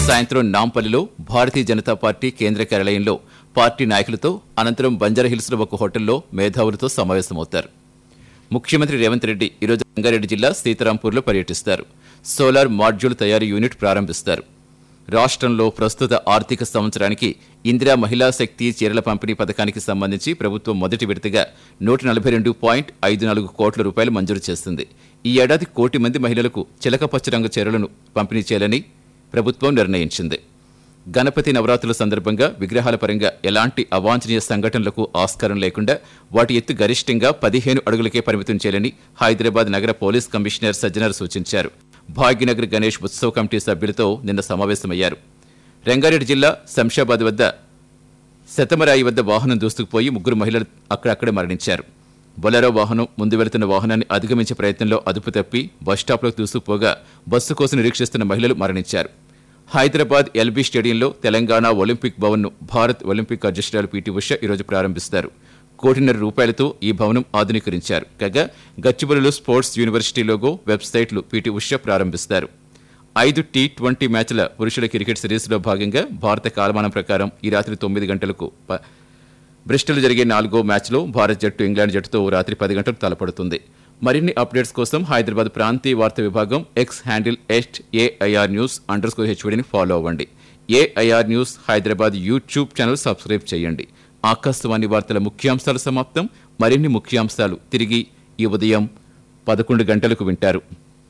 సాయంత్రం నాంపల్లిలో భారతీయ జనతా పార్టీ కేంద్ర కార్యాలయంలో పార్టీ నాయకులతో అనంతరం బంజారాహిల్స్లో ఒక హోటల్లో మేధావులతో సమావేశమవుతారు ముఖ్యమంత్రి రేవంత్ రెడ్డి ఈరోజు రంగారెడ్డి జిల్లా సీతారాంపూర్లో పర్యటిస్తారు సోలార్ మాడ్యూల్ తయారీ యూనిట్ ప్రారంభిస్తారు రాష్ట్రంలో ప్రస్తుత ఆర్థిక సంవత్సరానికి ఇందిరా మహిళా శక్తి చీరల పంపిణీ పథకానికి సంబంధించి ప్రభుత్వం మొదటి విడతగా నూట నలభై రెండు పాయింట్ ఐదు నాలుగు కోట్ల రూపాయలు మంజూరు చేస్తుంది ఈ ఏడాది కోటి మంది మహిళలకు చిలక పచ్చ రంగు చీరలను పంపిణీ చేయాలని ప్రభుత్వం నిర్ణయించింది గణపతి నవరాత్రుల సందర్భంగా విగ్రహాల పరంగా ఎలాంటి అవాంఛనీయ సంఘటనలకు ఆస్కారం లేకుండా వాటి ఎత్తు గరిష్టంగా పదిహేను అడుగులకే పరిమితం చేయాలని హైదరాబాద్ నగర పోలీస్ కమిషనర్ సజ్జనర్ సూచించారు భాగ్యనగర్ గణేష్ ఉత్సవ కమిటీ సభ్యులతో నిన్న సమావేశమయ్యారు రంగారెడ్డి జిల్లా శంషాబాద్ వద్ద శతమరాయి వద్ద వాహనం దూసుకుపోయి ముగ్గురు మహిళలు అక్కడక్కడే మరణించారు బొలెరో వాహనం ముందు వెళుతున్న వాహనాన్ని అధిగమించే ప్రయత్నంలో అదుపు తప్పి బస్టాప్లోకి దూసుకుపోగా బస్సు కోసం నిరీక్షిస్తున్న మహిళలు మరణించారు హైదరాబాద్ ఎల్బీ స్టేడియంలో తెలంగాణ ఒలింపిక్ భవన్ను భారత్ ఒలింపిక్ అధ్యక్షురాలు పీటీ ఉష ఈరోజు ప్రారంభిస్తారు కోటిన్నర రూపాయలతో ఈ భవనం ఆధునీకరించారు కాగా గచ్చిబౌలిలో స్పోర్ట్స్ యూనివర్సిటీ లోగో వెబ్సైట్లు పీటీ ఉష ప్రారంభిస్తారు ఐదు టీ ట్వంటీ మ్యాచ్ల పురుషుల క్రికెట్ సిరీస్లో భాగంగా భారత కాలమానం ప్రకారం ఈ రాత్రి తొమ్మిది గంటలకు ప- బ్రిస్టల్ జరిగే నాలుగో మ్యాచ్లో భారత్ జట్టు ఇంగ్లాండ్ జట్టుతో రాత్రి పది గంటలకు తలపడుతుంది మరిన్ని అప్డేట్స్ కోసం హైదరాబాద్ ప్రాంతీయ వార్తా విభాగం X handle at AIR news underscore హెచ్వడిని ఫాలో అవ్వండి AIR news Hyderabad YouTube channel subscribe చేయండి ఆకాశవాణి వార్తల ముఖ్యాంశాలు సమాప్తం మరిన్ని ముఖ్యాంశాలు తిరిగి ఈ ఉదయం పదకొండు గంటలకు వింటారు